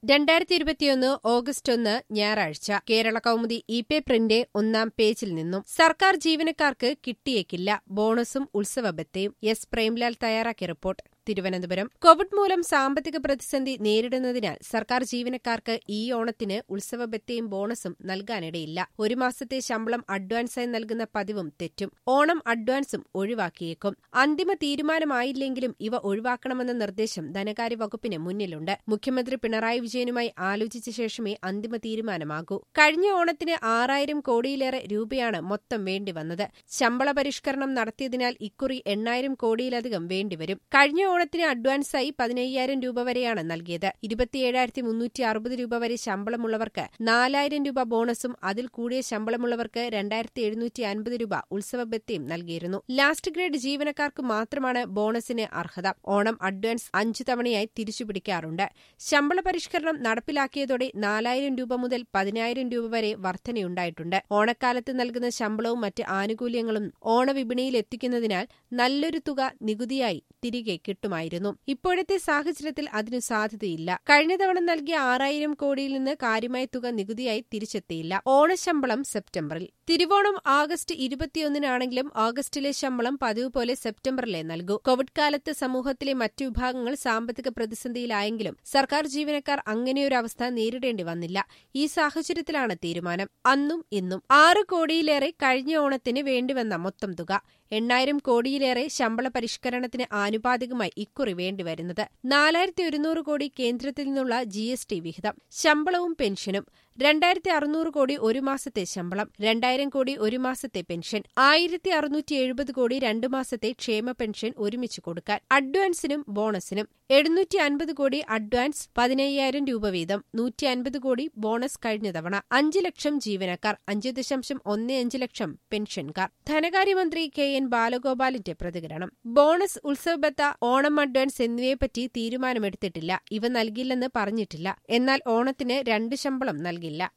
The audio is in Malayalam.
രണ്ടായിരത്തി ഇരുപത്തിയൊന്ന് ഓഗസ്റ്റ് ഒന്ന് ഞായറാഴ്ച കേരള കൗമുദി ഇ പേ പ്രിന്റ് ഒന്നാം പേജിൽ നിന്നും സർക്കാർ ജീവനക്കാർക്ക് കിട്ടിയേക്കില്ല ബോണസും ഉത്സവബത്തയും എസ് പ്രേംലാൽ തയ്യാറാക്കിയ റിപ്പോർട്ട് തിരുവനന്തപുരം കോവിഡ് മൂലം സാമ്പത്തിക പ്രതിസന്ധി നേരിടുന്നതിനാൽ സർക്കാർ ജീവനക്കാർക്ക് ഈ ഓണത്തിന് ഉത്സവബത്തയും ബോണസും നൽകാനിടയില്ല ഒരു മാസത്തെ ശമ്പളം അഡ്വാൻസായി നൽകുന്ന പതിവും തെറ്റും ഓണം അഡ്വാൻസും ഒഴിവാക്കിയേക്കും അന്തിമ തീരുമാനമായില്ലെങ്കിലും ഇവ ഒഴിവാക്കണമെന്ന നിർദ്ദേശം ധനകാര്യ വകുപ്പിന് മുന്നിലുണ്ട് മുഖ്യമന്ത്രി പിണറായി വിജയനുമായി ആലോചിച്ച ശേഷമേ അന്തിമ തീരുമാനമാകൂ കഴിഞ്ഞ ഓണത്തിന് ആറായിരം കോടിയിലേറെ രൂപയാണ് മൊത്തം വേണ്ടിവന്നത് ശമ്പള പരിഷ്കരണം നടത്തിയതിനാൽ ഇക്കുറി എണ്ണായിരം കോടിയിലധികം വേണ്ടിവരും കഴിഞ്ഞ ഓണത്തിന് അഡ്വാൻസായി പതിനയ്യായിരം രൂപ വരെയാണ് നൽകിയത് ഇരുപത്തിയേഴായിരത്തി മുന്നൂറ്റി അറുപത് രൂപ വരെ ശമ്പളമുള്ളവർക്ക് നാലായിരം രൂപ ബോണസും അതിൽ കൂടിയ ശമ്പളമുള്ളവർക്ക് രണ്ടായിരത്തി എഴുന്നൂറ്റി അൻപത് രൂപ ഉത്സവബത്തയും നൽകിയിരുന്നു ലാസ്റ്റ് ഗ്രേഡ് ജീവനക്കാർക്ക് മാത്രമാണ് ബോണസിന് അർഹത ഓണം അഡ്വാൻസ് അഞ്ചു തവണയായി തിരിച്ചുപിടിക്കാറുണ്ട് ശമ്പള പരിഷ്കരണം നടപ്പിലാക്കിയതോടെ നാലായിരം രൂപ മുതൽ പതിനായിരം രൂപ വരെ വർധനയുണ്ടായിട്ടുണ്ട് ഓണക്കാലത്ത് നൽകുന്ന ശമ്പളവും മറ്റ് ആനുകൂല്യങ്ങളും ഓണവിപണിയിൽ എത്തിക്കുന്നതിനാൽ നല്ലൊരു തുക നികുതിയായി തിരികെ കിട്ടുമായിരുന്നു ഇപ്പോഴത്തെ സാഹചര്യത്തിൽ അതിനു സാധ്യതയില്ല കഴിഞ്ഞ തവണ നൽകിയ ആറായിരം കോടിയിൽ നിന്ന് കാര്യമായ തുക നികുതിയായി തിരിച്ചെത്തിയില്ല ഓണശമ്പളം സെപ്റ്റംബറിൽ തിരുവോണം ആഗസ്റ്റ് ഇരുപത്തിയൊന്നിനാണെങ്കിലും ഓഗസ്റ്റിലെ ശമ്പളം പതിവ് പോലെ സെപ്റ്റംബറിലെ നൽകൂ കോവിഡ് കാലത്ത് സമൂഹത്തിലെ മറ്റു വിഭാഗങ്ങൾ സാമ്പത്തിക പ്രതിസന്ധിയിലായെങ്കിലും സർക്കാർ ജീവനക്കാർ അങ്ങനെയൊരു അവസ്ഥ നേരിടേണ്ടി വന്നില്ല ഈ സാഹചര്യത്തിലാണ് തീരുമാനം അന്നും ഇന്നും ആറ് കോടിയിലേറെ കഴിഞ്ഞ ഓണത്തിന് വേണ്ടിവന്ന മൊത്തം തുക എണ്ണായിരം കോടിയിലേറെ ശമ്പള പരിഷ്കരണത്തിന് ആനുപാതികമായി ഇക്കുറി വേണ്ടിവരുന്നത് നാലായിരത്തി ഒരുന്നൂറ് കോടി കേന്ദ്രത്തിൽ നിന്നുള്ള ജി എസ് ടി വിഹിതം ശമ്പളവും പെൻഷനും രണ്ടായിരത്തി അറുന്നൂറ് കോടി ഒരു മാസത്തെ ശമ്പളം രണ്ടായിരം കോടി ഒരു മാസത്തെ പെൻഷൻ ആയിരത്തി അറുന്നൂറ്റി എഴുപത് കോടി രണ്ടു മാസത്തെ ക്ഷേമ പെൻഷൻ ഒരുമിച്ച് കൊടുക്കാൻ അഡ്വാൻസിനും ബോണസിനും എഴുന്നൂറ്റി അൻപത് കോടി അഡ്വാൻസ് പതിനയ്യായിരം രൂപ വീതം നൂറ്റി അൻപത് കോടി ബോണസ് കഴിഞ്ഞ തവണ അഞ്ച് ലക്ഷം ജീവനക്കാർ അഞ്ച് ദശാംശം ഒന്ന് അഞ്ച് ലക്ഷം പെൻഷൻകാർ ധനകാര്യമന്ത്രി കെ എൻ ബാലഗോപാലിന്റെ പ്രതികരണം ബോണസ് ഉത്സവബത്ത ഓണം അഡ്വാൻസ് എന്നിവയെപ്പറ്റി തീരുമാനമെടുത്തിട്ടില്ല ഇവ നൽകില്ലെന്ന് പറഞ്ഞിട്ടില്ല എന്നാൽ ഓണത്തിന് രണ്ട് ശമ്പളം നൽകില്ല